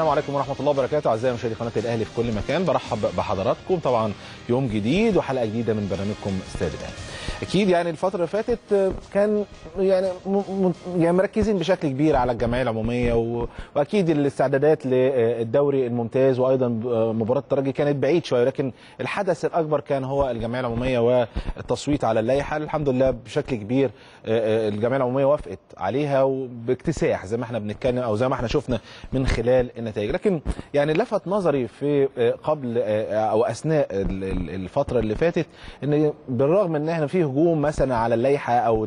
السلام عليكم ورحمه الله وبركاته اعزائي مشاهدي قناه الاهلي في كل مكان برحب بحضراتكم طبعا يوم جديد وحلقه جديده من برنامجكم استاد الاهلي اكيد يعني الفتره اللي فاتت كان يعني م... م... يعني مركزين بشكل كبير على الجمعيه العموميه و... واكيد الاستعدادات للدوري الممتاز وايضا مباراه الترجي كانت بعيد شويه لكن الحدث الاكبر كان هو الجمعيه العموميه والتصويت على اللائحه الحمد لله بشكل كبير الجمعيه العموميه وافقت عليها وباكتساح زي ما احنا بنتكلم او زي ما احنا شفنا من خلال النتائج لكن يعني لفت نظري في قبل او اثناء الفتره اللي فاتت ان بالرغم ان احنا في هجوم مثلا على اللائحه او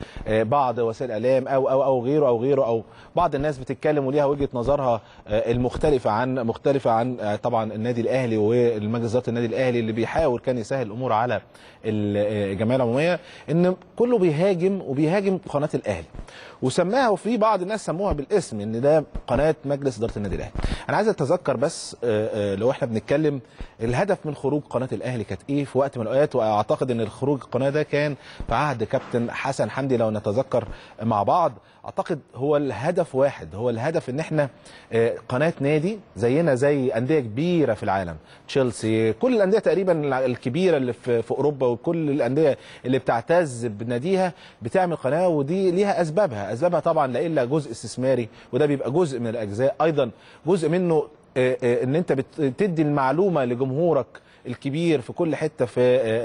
بعض وسائل الاعلام او او او غيره او غيره او بعض الناس بتتكلم وليها وجهه نظرها المختلفه عن مختلفه عن طبعا النادي الاهلي والمجلس اداره النادي الاهلي اللي بيحاول كان يسهل الامور على الجمعيه العموميه ان كله بيهاجم وبيهاجم قناه الاهلي وسماها وفي بعض الناس سموها بالاسم ان ده قناه مجلس اداره النادي الاهلي انا عايز اتذكر بس لو احنا بنتكلم الهدف من خروج قناه الاهلي كانت ايه في وقت من الاوقات واعتقد ان الخروج القناه ده كان في عهد كابتن حسن حمدي لو نتذكر مع بعض اعتقد هو الهدف واحد هو الهدف ان احنا قناه نادي زينا زي انديه كبيره في العالم تشيلسي كل الانديه تقريبا الكبيره اللي في اوروبا وكل الانديه اللي بتعتز بناديها بتعمل قناه ودي ليها اسبابها اسبابها طبعا لا الا جزء استثماري وده بيبقى جزء من الاجزاء ايضا جزء منه ان انت بتدي المعلومه لجمهورك الكبير في كل حته في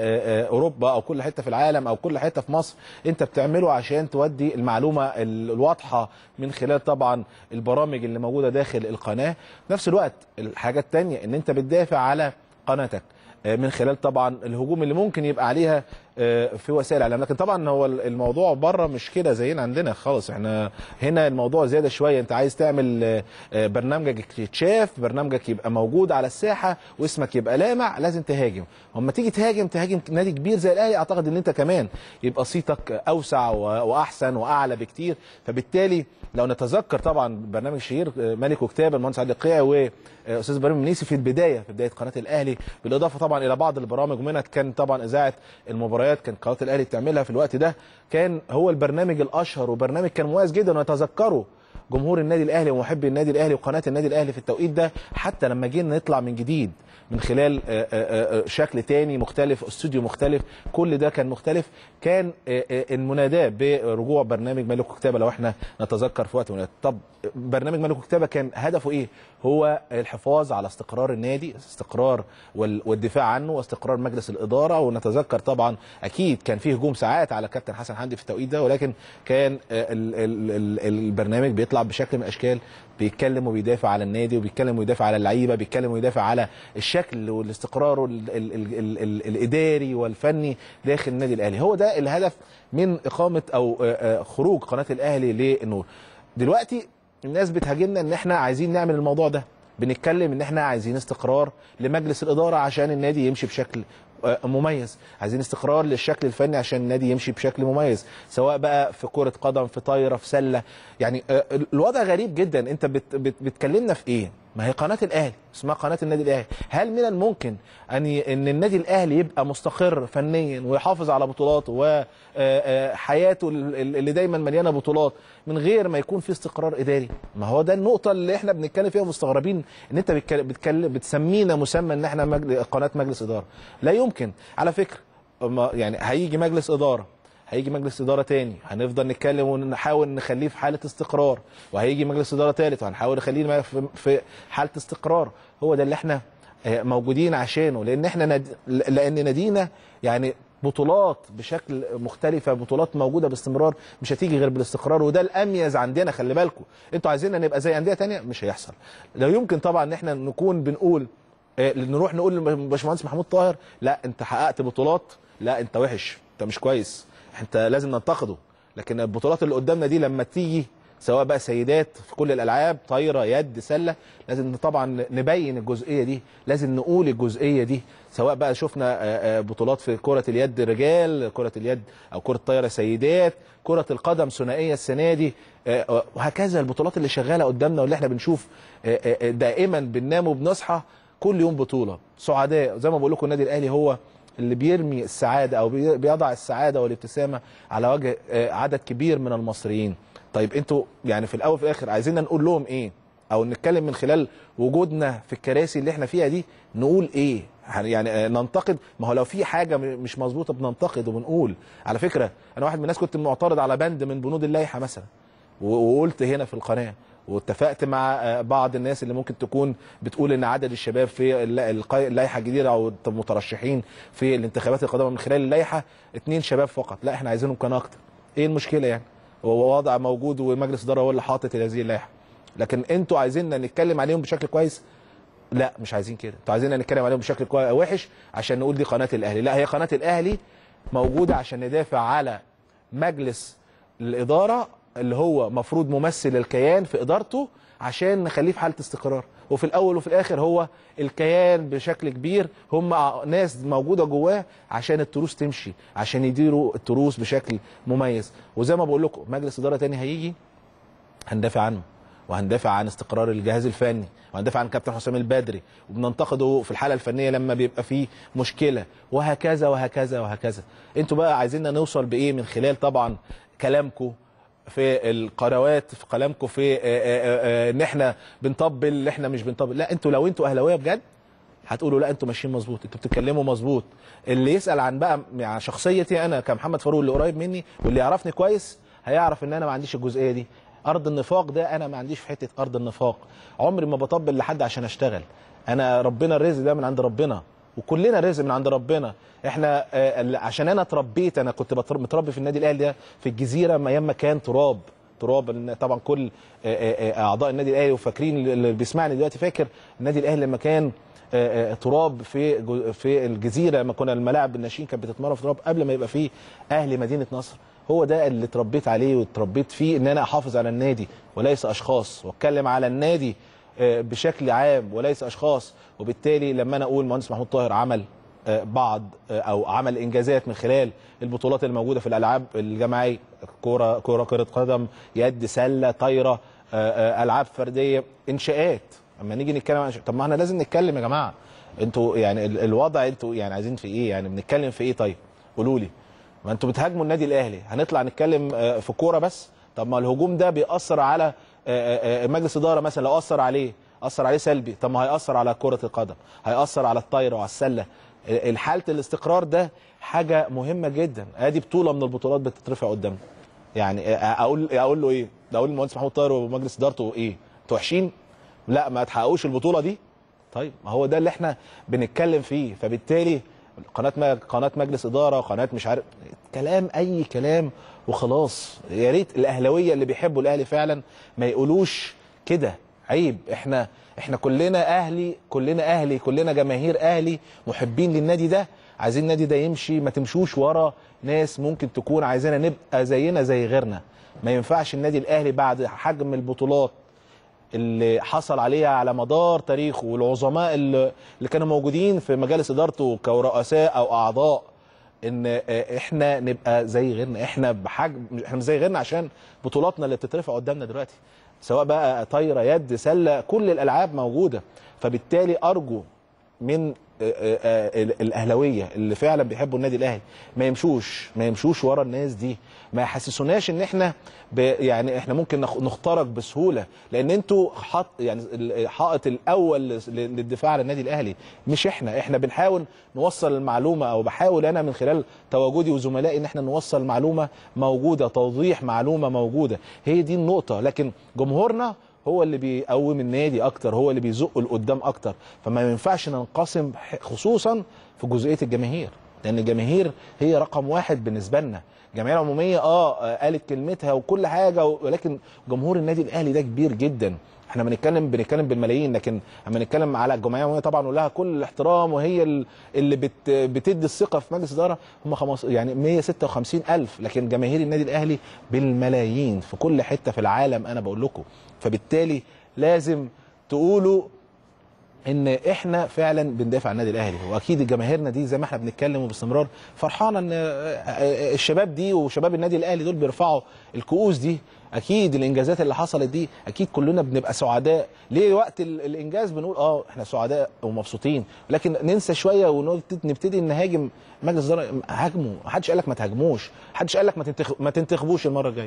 اوروبا او كل حته في العالم او كل حته في مصر انت بتعمله عشان تودي المعلومه الواضحه من خلال طبعا البرامج اللي موجوده داخل القناه في نفس الوقت الحاجه الثانيه ان انت بتدافع على قناتك من خلال طبعا الهجوم اللي ممكن يبقى عليها في وسائل الاعلام لكن طبعا هو الموضوع بره مش كده زينا عندنا خالص احنا هنا الموضوع زياده شويه انت عايز تعمل برنامجك يتشاف برنامجك يبقى موجود على الساحه واسمك يبقى لامع لازم تهاجم اما تيجي تهاجم تهاجم نادي كبير زي الاهلي اعتقد ان انت كمان يبقى صيتك اوسع واحسن واعلى بكتير فبالتالي لو نتذكر طبعا برنامج شهير ملك وكتاب المهندس عادل القيعي واستاذ ابراهيم منيسي في البدايه في بدايه قناه الاهلي بالاضافه طبعا الى بعض البرامج ومنها كان طبعا اذاعه المباريات كان قناه الاهلي بتعملها في الوقت ده كان هو البرنامج الاشهر وبرنامج كان مميز جدا ونتذكره جمهور النادي الاهلي ومحبي النادي الاهلي وقناه النادي الاهلي في التوقيت ده حتى لما جينا نطلع من جديد من خلال شكل تاني مختلف استوديو مختلف كل ده كان مختلف كان المناداه برجوع برنامج ملك وكتابه لو احنا نتذكر في وقت من طب برنامج ملك وكتابه كان هدفه ايه هو الحفاظ على استقرار النادي استقرار والدفاع عنه واستقرار مجلس الاداره ونتذكر طبعا اكيد كان فيه هجوم ساعات على كابتن حسن حمدي في التوقيت ده ولكن كان البرنامج بيطلع بشكل من الاشكال بيتكلم وبيدافع على النادي وبيتكلم ويدافع على اللعيبه بيتكلم ويدافع على الشكل والاستقرار ال ال ال ال ال الاداري والفني داخل النادي الاهلي هو ده الهدف من اقامه او خروج قناه الاهلي للنور دلوقتي الناس بتهاجمنا ان احنا عايزين نعمل الموضوع ده بنتكلم ان احنا عايزين استقرار لمجلس الاداره عشان النادي يمشي بشكل مميز عايزين استقرار للشكل الفني عشان النادي يمشي بشكل مميز سواء بقى في كرة قدم في طايرة في سلة يعني الوضع غريب جدا انت بت بت بتكلمنا في ايه ما هي قناة الاهلي اسمها قناة النادي الاهلي هل من الممكن ان ان النادي الاهلي يبقى مستقر فنيا ويحافظ على بطولاته وحياته اللي دايما مليانه بطولات من غير ما يكون في استقرار اداري ما هو ده النقطه اللي احنا بنتكلم فيها مستغربين ان انت بتكلم بتسمينا مسمى ان احنا مجل... قناه مجلس اداره لا يمكن على فكره يعني هيجي مجلس اداره هيجي مجلس اداره تاني هنفضل نتكلم ونحاول نخليه في حاله استقرار وهيجي مجلس اداره ثالث وهنحاول نخليه في حاله استقرار هو ده اللي احنا موجودين عشانه لان احنا ند... لان نادينا يعني بطولات بشكل مختلفه بطولات موجوده باستمرار مش هتيجي غير بالاستقرار وده الاميز عندنا خلي بالكم انتوا عايزيننا نبقى زي انديه تانية مش هيحصل لا يمكن طبعا ان احنا نكون بنقول نروح نقول لباشمهندس محمود طاهر لا انت حققت بطولات لا انت وحش انت مش كويس انت لازم ننتقده لكن البطولات اللي قدامنا دي لما تيجي سواء بقى سيدات في كل الالعاب طايره يد سله لازم طبعا نبين الجزئيه دي لازم نقول الجزئيه دي سواء بقى شفنا بطولات في كره اليد رجال كره اليد او كره الطايره سيدات كره القدم ثنائيه السنه دي وهكذا البطولات اللي شغاله قدامنا واللي احنا بنشوف دائما بننام وبنصحى كل يوم بطوله سعداء زي ما بقول لكم النادي الاهلي هو اللي بيرمي السعاده او بيضع السعاده والابتسامه على وجه عدد كبير من المصريين طيب انتوا يعني في الاول وفي الاخر عايزيننا نقول لهم ايه او نتكلم من خلال وجودنا في الكراسي اللي احنا فيها دي نقول ايه هن- يعني آه، ننتقد ما هو لو في حاجه م- مش مظبوطه بننتقد وبنقول على فكره انا واحد من الناس كنت معترض على بند من بنود اللائحه مثلا و- وقلت هنا في القناه واتفقت مع آه، بعض الناس اللي ممكن تكون بتقول ان عدد الشباب في الل- الق- اللائحه الجديده او المترشحين في الانتخابات القادمه من خلال اللائحه اتنين شباب فقط لا احنا عايزينهم كان اكتر ايه المشكله يعني هو وضع موجود ومجلس الاداره هو اللي حاطط هذه اللائحه لكن انتوا عايزيننا نتكلم عليهم بشكل كويس لا مش عايزين كده انتوا عايزيننا نتكلم عليهم بشكل كويس وحش عشان نقول دي قناه الاهلي لا هي قناه الاهلي موجوده عشان ندافع على مجلس الاداره اللي هو مفروض ممثل الكيان في ادارته عشان نخليه في حاله استقرار وفي الاول وفي الاخر هو الكيان بشكل كبير هم ناس موجوده جواه عشان التروس تمشي عشان يديروا التروس بشكل مميز وزي ما بقول لكم مجلس اداره تاني هيجي هندافع عنه وهندافع عن استقرار الجهاز الفني وهندافع عن كابتن حسام البدري وبننتقده في الحاله الفنيه لما بيبقى فيه مشكله وهكذا وهكذا وهكذا انتوا بقى عايزيننا نوصل بايه من خلال طبعا كلامكم في القنوات في كلامكم في آه، آه، آه، ان احنا بنطبل اللي احنا مش بنطبل لا انتوا لو انتوا اهلاويه بجد هتقولوا لا انتوا ماشيين مظبوط انتوا بتتكلموا مظبوط اللي يسال عن بقى عن شخصيتي انا كمحمد فاروق اللي قريب مني واللي يعرفني كويس هيعرف ان انا ما عنديش الجزئيه دي ارض النفاق ده انا ما عنديش في حته ارض النفاق عمري ما بطبل لحد عشان اشتغل انا ربنا الرزق ده من عند ربنا وكلنا رزق من عند ربنا احنا آه، ال- عشان انا اتربيت انا كنت بتر- متربي في النادي الاهلي ده في الجزيره ما ايام ما كان تراب تراب لأن طبعا كل آه، آه، آه، اعضاء النادي الاهلي وفاكرين اللي بيسمعني دلوقتي فاكر النادي الاهلي لما كان آه، آه، تراب في جو- في الجزيره لما كنا الملاعب الناشئين كانت بتتمرن في تراب قبل ما يبقى فيه اهلي مدينه نصر هو ده اللي اتربيت عليه واتربيت فيه ان انا احافظ على النادي وليس اشخاص واتكلم على النادي آه، بشكل عام وليس اشخاص وبالتالي لما انا اقول مهندس محمود طاهر عمل آه، بعض آه، او عمل انجازات من خلال البطولات الموجوده في الالعاب الجماعيه كوره كوره كره قدم يد سله طايره آه، آه، العاب فرديه انشاءات اما نيجي نتكلم عن طب ما احنا لازم نتكلم يا جماعه انتوا يعني ال- الوضع انتوا يعني عايزين في ايه يعني بنتكلم في ايه طيب قولوا لي ما انتوا بتهاجموا النادي الاهلي هنطلع نتكلم آه، في كوره بس طب ما الهجوم ده بيأثر على آه، آه، آه، مجلس اداره مثلا لو اثر عليه اثر عليه سلبي طب ما هيأثر على كره القدم هيأثر على الطايره وعلى السله ال- حاله الاستقرار ده حاجه مهمه جدا ادي بطوله من البطولات بتترفع قدامنا يعني آه، اقول اقول له ايه ده اقول للمهندس محمود طاهر ومجلس ادارته ايه انتوا وحشين لا ما تحققوش البطوله دي طيب ما هو ده اللي احنا بنتكلم فيه فبالتالي قناه ما قناه مجلس اداره قناه مش عارف كلام اي كلام وخلاص يا ريت الاهلاويه اللي بيحبوا الاهلي فعلا ما يقولوش كده عيب احنا احنا كلنا اهلي كلنا اهلي كلنا جماهير اهلي محبين للنادي ده عايزين النادي ده يمشي ما تمشوش ورا ناس ممكن تكون عايزانا نبقى زينا زي غيرنا ما ينفعش النادي الاهلي بعد حجم البطولات اللي حصل عليها على مدار تاريخه والعظماء اللي اللي كانوا موجودين في مجالس ادارته كرؤساء او اعضاء ان آه، احنا نبقى زي غيرنا احنا بحجم احنا مش زي غيرنا عشان بطولاتنا اللي بتترفع قدامنا دلوقتي سواء بقى طايره يد سله كل الالعاب موجوده فبالتالي ارجو من آه، آه، آه، الاهلاويه اللي فعلا بيحبوا النادي الاهلي ما يمشوش ما يمشوش ورا الناس دي ما يحسسوناش ان احنا ب يعني احنا ممكن نخ- نخترق بسهوله لان انتوا حط يعني الحائط الاول لل- للدفاع عن النادي الاهلي مش احنا احنا بنحاول نوصل المعلومه او بحاول انا من خلال تواجدي وزملائي ان احنا نوصل معلومه موجوده توضيح معلومه موجوده هي دي النقطه لكن جمهورنا هو اللي بيقوم النادي اكتر هو اللي بيزقه لقدام اكتر فما ينفعش ننقسم ح- خصوصا في جزئيه الجماهير لان الجماهير هي رقم واحد بالنسبه لنا الجمعيه العموميه اه آه، قالت كلمتها وكل حاجه ولكن جمهور النادي الاهلي ده كبير جدا احنا بنتكلم بنتكلم بالملايين لكن اما نتكلم على الجمعيه العموميه طبعا ولها كل الاحترام وهي ال- اللي بت بتدي الثقه في مجلس اداره هم خمس يعني 156 الف لكن جماهير النادي الاهلي بالملايين في كل حته في العالم انا بقول لكم فبالتالي لازم تقولوا ان احنا فعلا بندافع عن النادي الاهلي واكيد جماهيرنا دي زي ما احنا بنتكلم باستمرار فرحانه ان الشباب دي وشباب النادي الاهلي دول بيرفعوا الكؤوس دي اكيد الانجازات اللي حصلت دي اكيد كلنا بنبقى سعداء ليه وقت ال- الانجاز بنقول اه احنا سعداء ومبسوطين لكن ننسى شويه ونبتدي نهاجم مجلس الاداره هاجموا محدش قال لك ما تهاجموش محدش قال لك ما تنتخ... ما تنتخبوش المره الجايه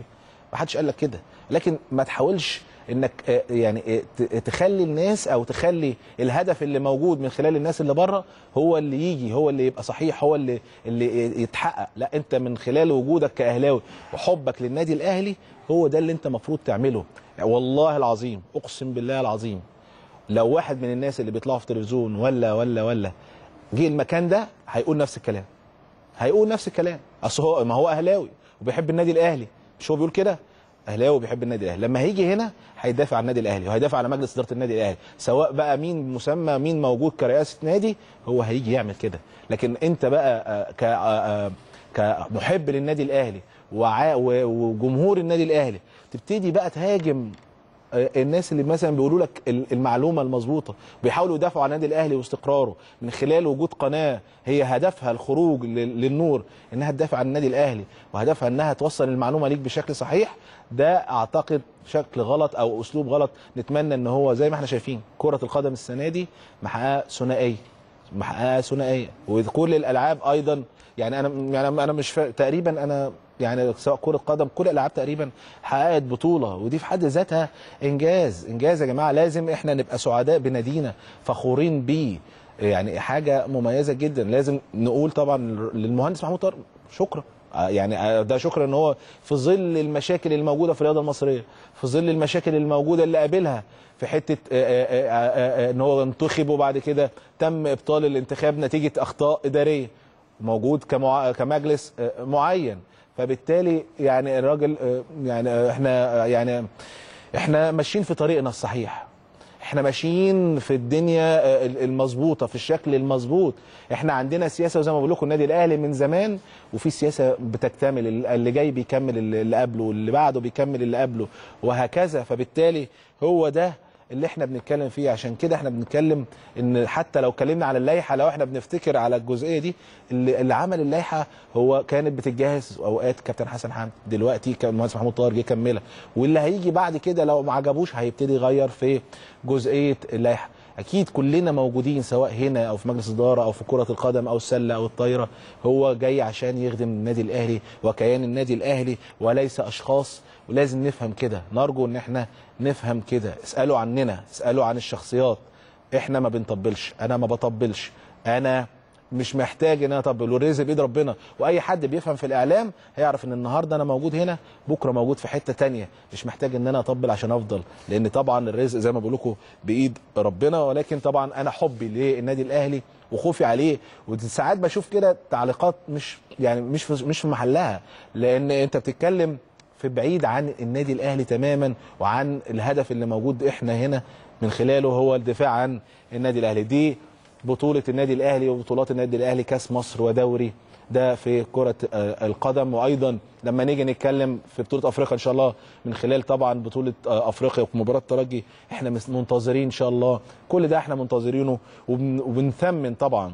ما حدش قال لك كده لكن ما تحاولش انك آه، يعني آه، ت- تخلي الناس او تخلي الهدف اللي موجود من خلال الناس اللي بره هو اللي يجي هو اللي يبقى صحيح هو اللي اللي يتحقق لا انت من خلال وجودك كاهلاوي وحبك للنادي الاهلي هو ده اللي انت المفروض تعمله والله العظيم اقسم بالله العظيم لو واحد من الناس اللي بيطلعوا في تلفزيون ولا ولا ولا جه المكان ده هيقول نفس الكلام هيقول نفس الكلام اصل هو ما هو اهلاوي وبيحب النادي الاهلي مش هو بيقول كده اهلاوي بيحب النادي الاهلي لما هيجي هنا هيدافع عن النادي الاهلي وهيدافع على مجلس اداره النادي الاهلي سواء بقى مين مسمى مين موجود كرئاسه نادي هو هيجي يعمل كده لكن انت بقى آه، ك آه، آه، كمحب للنادي الاهلي وع- و- وجمهور النادي الاهلي تبتدي بقى تهاجم آه، الناس اللي مثلا بيقولوا لك ال- المعلومه المظبوطه بيحاولوا يدافعوا عن النادي الاهلي واستقراره من خلال وجود قناه هي هدفها الخروج لل- للنور انها تدافع عن النادي الاهلي وهدفها انها توصل المعلومه ليك بشكل صحيح ده اعتقد شكل غلط او اسلوب غلط نتمنى ان هو زي ما احنا شايفين كره القدم السنه دي محققه ثنائيه محققه ثنائيه وكل الالعاب ايضا يعني انا يعني انا مش فا... تقريبا انا يعني سواء كره قدم كل الالعاب تقريبا حققت بطوله ودي في حد ذاتها انجاز انجاز يا جماعه لازم احنا نبقى سعداء بنادينا فخورين بيه يعني حاجه مميزه جدا لازم نقول طبعا للمهندس محمود طارق شكرا آه يعني آه ده شكرا ان هو في ظل المشاكل الموجوده في الرياضه المصريه في ظل المشاكل الموجوده اللي قابلها في حته آه، آه، آه، آه، ان هو انتخب وبعد كده تم ابطال الانتخاب نتيجه اخطاء اداريه موجود كمع... كمجلس آه، معين فبالتالي يعني الراجل آه، يعني آه، احنا آه، يعني احنا ماشيين في طريقنا الصحيح احنا ماشيين في الدنيا آه، المظبوطه في الشكل المظبوط احنا عندنا سياسه وزي ما بقول لكم النادي الاهلي من زمان وفي سياسه بتكتمل اللي جاي بيكمل اللي قبله واللي بعده بيكمل اللي قبله وهكذا فبالتالي هو ده اللي احنا بنتكلم فيه عشان كده احنا بنتكلم ان حتى لو اتكلمنا على اللائحه لو احنا بنفتكر على الجزئيه دي اللي, اللي عمل اللائحه هو كانت بتتجهز اوقات كابتن حسن حمدي دلوقتي كان المهندس محمود طاهر جه كملها واللي هيجي بعد كده لو ما عجبوش هيبتدي يغير في جزئيه اللائحه اكيد كلنا موجودين سواء هنا او في مجلس اداره او في كره القدم او السله او الطايره هو جاي عشان يخدم النادي الاهلي وكيان النادي الاهلي وليس اشخاص ولازم نفهم كده نرجو ان احنا نفهم كده اسالوا عننا اسالوا عن الشخصيات احنا ما بنطبلش انا ما بطبلش انا مش محتاج ان انا اطبل والرزق بايد ربنا واي حد بيفهم في الاعلام هيعرف ان النهارده انا موجود هنا بكره موجود في حته تانية مش محتاج ان انا اطبل عشان افضل لان طبعا الرزق زي ما بقول لكم بايد ربنا ولكن طبعا انا حبي للنادي الاهلي وخوفي عليه وساعات بشوف كده تعليقات مش يعني مش في مش في محلها لان انت بتتكلم في بعيد عن النادي الاهلي تماما وعن الهدف اللي موجود احنا هنا من خلاله هو الدفاع عن النادي الاهلي دي بطوله النادي الاهلي وبطولات النادي الاهلي كاس مصر ودوري ده في كره آه، القدم وايضا لما نيجي نتكلم في بطوله افريقيا ان شاء الله من خلال طبعا بطوله آه، افريقيا ومباراه الترجي احنا مس- منتظرين ان شاء الله كل ده احنا منتظرينه وبن- وبنثمن طبعا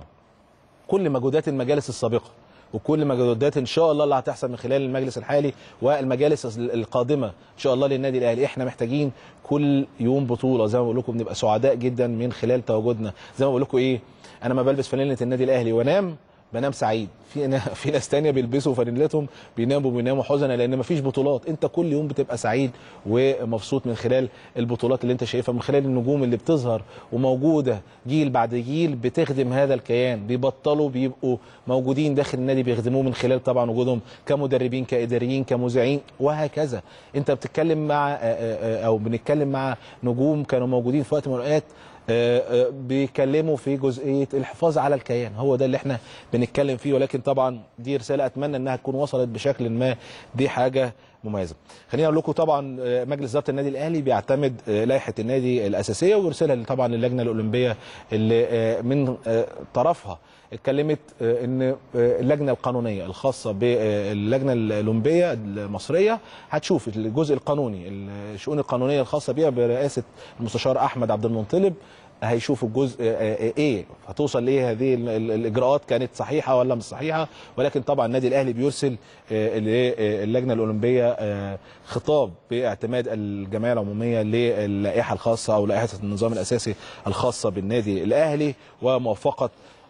كل مجهودات المجالس السابقه وكل مجهودات ان شاء الله اللي هتحصل من خلال المجلس الحالي والمجالس القادمه ان شاء الله للنادي الاهلي احنا محتاجين كل يوم بطوله زي ما بقول لكم بنبقى سعداء جدا من خلال تواجدنا زي ما بقول لكم ايه انا ما بلبس فانيله النادي الاهلي وانام بنام سعيد في نا- في ناس تانية بيلبسوا فانيلتهم بيناموا بيناموا حزنا لان مفيش بطولات انت كل يوم بتبقى سعيد ومبسوط من خلال البطولات اللي انت شايفها من خلال النجوم اللي بتظهر وموجوده جيل بعد جيل بتخدم هذا الكيان بيبطلوا بيبقوا موجودين داخل النادي بيخدموه من خلال طبعا وجودهم كمدربين كاداريين كمذيعين وهكذا انت بتتكلم مع آه، آه، آه، او بنتكلم مع نجوم كانوا موجودين في وقت من الاوقات آه، آه، بيتكلموا في جزئيه الحفاظ على الكيان هو ده اللي احنا بنتكلم فيه ولكن طبعا دي رساله اتمنى انها تكون وصلت بشكل ما دي حاجه مميزه خليني اقول لكم طبعا آه، مجلس اداره النادي الاهلي بيعتمد آه، لائحه النادي الاساسيه ويرسلها طبعا للجنه الاولمبيه اللي آه، من آه، طرفها اتكلمت آه، ان آه، اللجنه القانونيه الخاصه باللجنه الاولمبيه المصريه هتشوف الجزء القانوني الشؤون القانونيه الخاصه بيها برئاسه المستشار احمد عبد المنطلب هيشوفوا الجزء آه، آه، ايه هتوصل لايه هذه ال- ال- الاجراءات كانت صحيحه ولا مش صحيحه ولكن طبعا النادي الاهلي بيرسل آه، للجنه الاولمبيه آه، خطاب باعتماد الجمعيه العموميه للائحه الخاصه او لائحه النظام الاساسي الخاصه بالنادي الاهلي وموافقه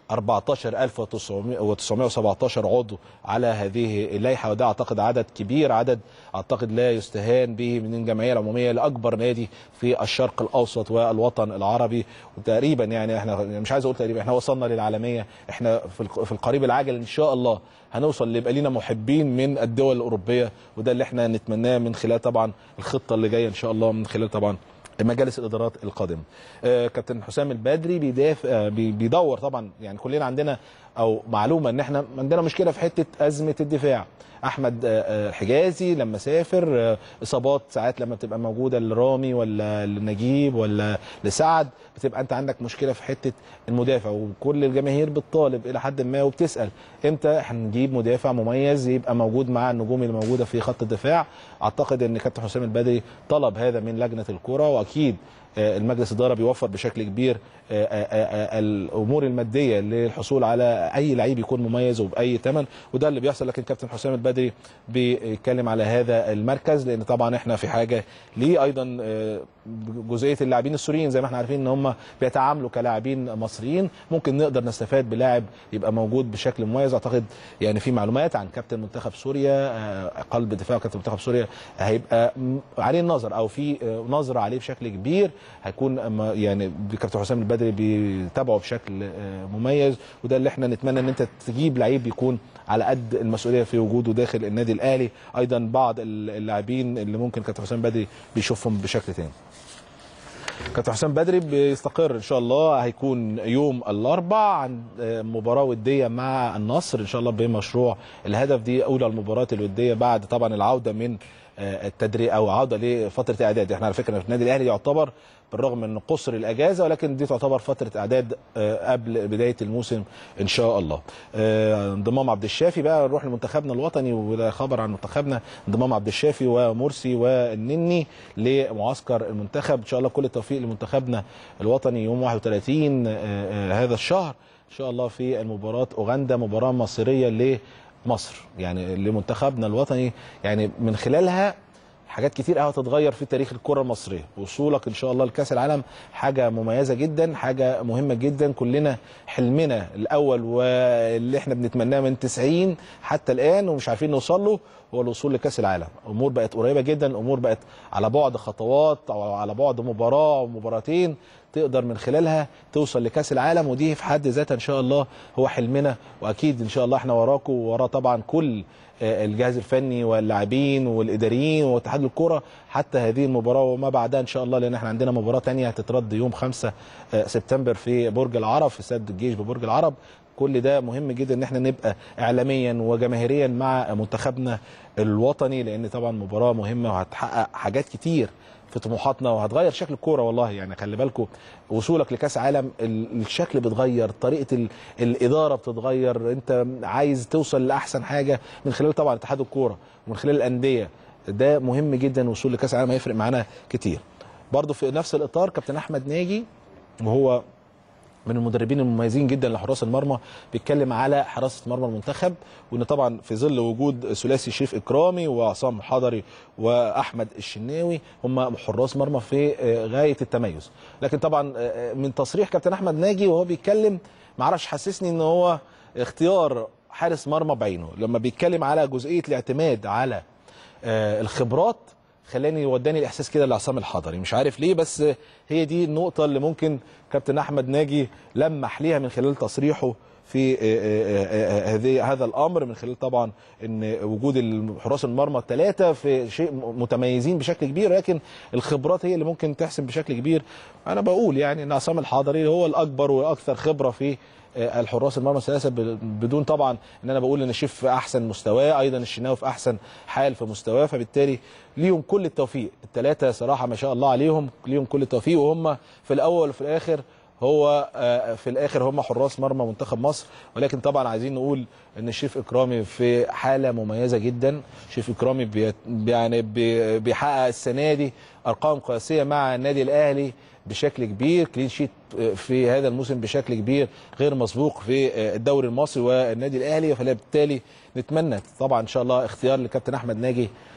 14917 عضو على هذه اللائحه وده اعتقد عدد كبير عدد اعتقد لا يستهان به من الجمعيه العموميه لاكبر نادي في الشرق الاوسط والوطن العربي وتقريبا يعني احنا مش عايز اقول تقريبا احنا وصلنا للعالميه احنا في الق- في القريب العاجل ان شاء الله هنوصل ليبقى لينا محبين من الدول الاوروبيه وده اللي احنا نتمناه من خلال طبعا الخطه اللي جايه ان شاء الله من خلال طبعا مجالس الادارات القادمه. آه كابتن حسام البدري بيدافع آه بي- بيدور طبعا يعني كلنا عندنا او معلومه ان احنا عندنا مشكله في حته ازمه الدفاع. احمد آه، آه، حجازي لما سافر آه، اصابات ساعات لما بتبقى موجوده لرامي ولا لنجيب ولا لسعد بتبقى انت عندك مشكله في حته المدافع وكل الجماهير بتطالب الى حد ما وبتسال امتى هنجيب مدافع مميز يبقى موجود مع النجوم اللي موجوده في خط الدفاع اعتقد ان كابتن حسام البدري طلب هذا من لجنه الكره واكيد آه، المجلس الاداره بيوفر بشكل كبير آه، آه، آه، الامور الماديه للحصول على اي لعيب يكون مميز وباي ثمن وده اللي بيحصل لكن كابتن حسام البدري بيتكلم على هذا المركز لان طبعا احنا في حاجه ليه ايضا آه، جزئيه اللاعبين السوريين زي ما احنا عارفين ان هم بيتعاملوا كلاعبين مصريين ممكن نقدر نستفاد بلاعب يبقى موجود بشكل مميز اعتقد يعني في معلومات عن كابتن منتخب سوريا آه، قلب دفاع كابتن منتخب سوريا هيبقى م- عليه النظر او في آه، نظره عليه بشكل كبير هيكون أما يعني كابتن حسام البدري بيتابعه بشكل آه، مميز وده اللي احنا نتمنى ان انت تجيب لعيب يكون على قد المسؤوليه في وجوده داخل النادي الاهلي ايضا بعض اللاعبين اللي ممكن كابتن حسام البدري بيشوفهم بشكل تاني كابتن حسام بدري بيستقر ان شاء الله هيكون يوم الاربعاء عن آه، مباراه وديه مع النصر ان شاء الله بمشروع الهدف دي اولى المباريات الوديه بعد طبعا العوده من آه، التدريب او عوده لفتره اعداد احنا على فكره في النادي الاهلي يعتبر بالرغم من قصر الاجازه ولكن دي تعتبر فتره اعداد آه، قبل بدايه الموسم ان شاء الله آه، انضمام عبد الشافي بقى نروح لمنتخبنا الوطني وده خبر عن منتخبنا انضمام عبد الشافي ومرسي والنني لمعسكر المنتخب ان شاء الله كل التوفيق لمنتخبنا الوطني يوم 31 آه، آه، هذا الشهر ان شاء الله في المباراه اوغندا مباراه مصيريه لمصر يعني لمنتخبنا الوطني يعني من خلالها حاجات كتير قوي هتتغير في تاريخ الكره المصريه وصولك ان شاء الله لكاس العالم حاجه مميزه جدا حاجه مهمه جدا كلنا حلمنا الاول واللي احنا بنتمناه من 90 حتى الان ومش عارفين نوصل له هو الوصول لكاس العالم امور بقت قريبه جدا الامور بقت على بعد خطوات او على بعد مباراه او مباراتين تقدر من خلالها توصل لكاس العالم ودي في حد ذاتها ان شاء الله هو حلمنا واكيد ان شاء الله احنا وراكم وورا طبعا كل آه، الجهاز الفني واللاعبين والاداريين واتحاد الكره حتى هذه المباراه وما بعدها ان شاء الله لان احنا عندنا مباراه تانية هتترد يوم 5 آه، سبتمبر في برج العرب في سد الجيش ببرج العرب كل ده مهم جدا ان احنا نبقى اعلاميا وجماهيريا مع منتخبنا الوطني لان طبعا مباراه مهمه وهتحقق حاجات كتير في طموحاتنا وهتغير شكل الكوره والله يعني خلي بالكم وصولك لكاس عالم ال- الشكل بيتغير طريقه ال- الاداره بتتغير انت عايز توصل لاحسن حاجه من خلال طبعا اتحاد الكوره ومن خلال الانديه ده مهم جدا وصول لكاس العالم هيفرق معانا كتير برضه في نفس الاطار كابتن احمد ناجي وهو من المدربين المميزين جدا لحراس المرمى بيتكلم على حراسه مرمى المنتخب وان طبعا في ظل وجود ثلاثي شريف اكرامي وعصام حضري واحمد الشناوي هم حراس مرمى في آه، غايه التميز لكن طبعا آه، من تصريح كابتن احمد ناجي وهو بيتكلم معرفش حسسني ان هو اختيار حارس مرمى بعينه لما بيتكلم على جزئيه الاعتماد على آه، الخبرات خلاني وداني الاحساس كده لعصام الحضري مش عارف ليه بس هي دي النقطه اللي ممكن كابتن احمد ناجي لمح ليها من خلال تصريحه في آه، آه، آه، هذه هذا الامر من خلال طبعا ان وجود حراس المرمى الثلاثه في شيء متميزين بشكل كبير لكن الخبرات هي اللي ممكن تحسم بشكل كبير انا بقول يعني ان عصام الحضري هو الاكبر والاكثر خبره في آه، الحراس المرمى الثلاثه ب- بدون طبعا ان انا بقول ان شيف في احسن مستواه ايضا الشناوي في احسن حال في مستواه فبالتالي ليهم كل التوفيق الثلاثه صراحه ما شاء الله عليهم ليهم كل التوفيق وهم في الاول وفي الاخر هو آه، في الاخر هم حراس مرمى منتخب مصر ولكن طبعا عايزين نقول ان الشيف اكرامي في حاله مميزه جدا شيف اكرامي بيت يعني بي- بيحقق السنه دي ارقام قياسيه مع النادي الاهلي بشكل كبير كلين شيت في هذا الموسم بشكل كبير غير مسبوق في الدوري المصري والنادي الاهلي فبالتالي نتمنى طبعا ان شاء الله اختيار لكابتن احمد ناجي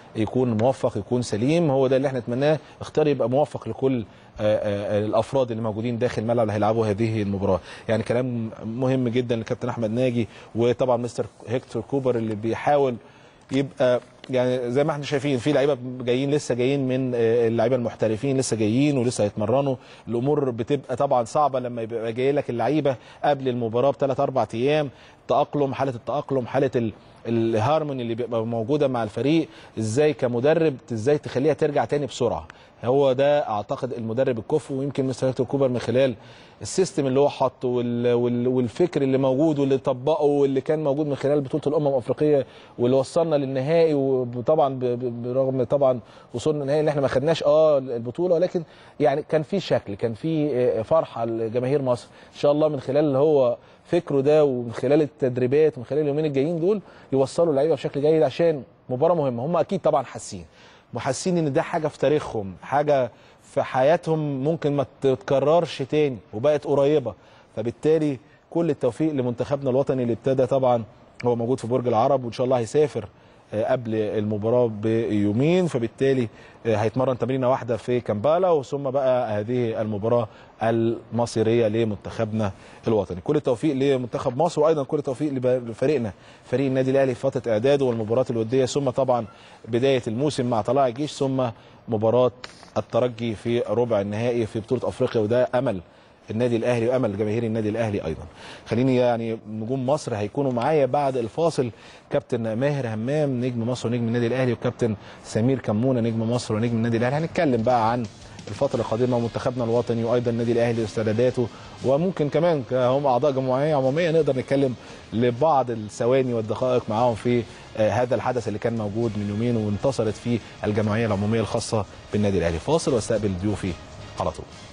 يكون موفق يكون سليم هو ده اللي احنا نتمناه اختار يبقى موفق لكل آه، آه، الافراد اللي موجودين داخل الملعب اللي هيلعبوا هذه المباراه يعني كلام مهم جدا للكابتن احمد ناجي وطبعا مستر هيكتور كوبر اللي بيحاول يبقى يعني زي ما احنا شايفين في لعيبه جايين لسه جايين من آه، اللعيبه المحترفين لسه جايين ولسه هيتمرنوا الامور بتبقى طبعا صعبه لما يبقى جاي لك اللعيبه قبل المباراه بثلاث اربع ايام تاقلم حاله التاقلم حاله ال الهارموني اللي بيبقى موجوده مع الفريق ازاي كمدرب ازاي تخليها ترجع تاني بسرعه هو ده اعتقد المدرب الكفو ويمكن مستر هيكتور كوبر من خلال السيستم اللي هو حاطه وال- وال- والفكر اللي موجود واللي طبقه واللي كان موجود من خلال بطوله الامم الافريقيه واللي وصلنا للنهائي وطبعا ب- ب- برغم طبعا وصولنا للنهائي اللي احنا ما خدناش اه البطوله ولكن يعني كان في شكل كان في آه، فرحه لجماهير مصر ان شاء الله من خلال اللي هو فكره ده ومن خلال التدريبات ومن خلال اليومين الجايين دول يوصلوا اللعيبه بشكل جيد عشان مباراه مهمه هم اكيد طبعا حاسين وحاسين ان ده حاجه في تاريخهم حاجه في حياتهم ممكن ما تتكررش تاني وبقت قريبه فبالتالي كل التوفيق لمنتخبنا الوطني اللي ابتدى طبعا هو موجود في برج العرب وان شاء الله هيسافر آه، قبل المباراه بيومين فبالتالي آه، هيتمرن تمرينه واحده في كامبالا ثم بقى هذه المباراه المصيريه لمنتخبنا الوطني كل التوفيق لمنتخب مصر وايضا كل التوفيق لب- لفريقنا فريق النادي الاهلي في فتره اعداده والمباريات الوديه ثم طبعا بدايه الموسم مع طلائع الجيش ثم مباراه الترجي في ربع النهائي في بطوله افريقيا وده امل النادي الاهلي وامل جماهير النادي الاهلي ايضا خليني يعني نجوم مصر هيكونوا معايا بعد الفاصل كابتن ماهر همام نجم مصر ونجم النادي الاهلي وكابتن سمير كمونه نجم مصر ونجم النادي الاهلي هنتكلم بقى عن الفترة القادمة ومنتخبنا الوطني وأيضا النادي الأهلي واستعداداته وممكن كمان هم أعضاء جمعية عمومية نقدر نتكلم لبعض الثواني والدقائق معاهم في آه، هذا الحدث اللي كان موجود من يومين وانتصرت فيه الجمعية العمومية الخاصة بالنادي الأهلي فاصل واستقبل ضيوفي على طول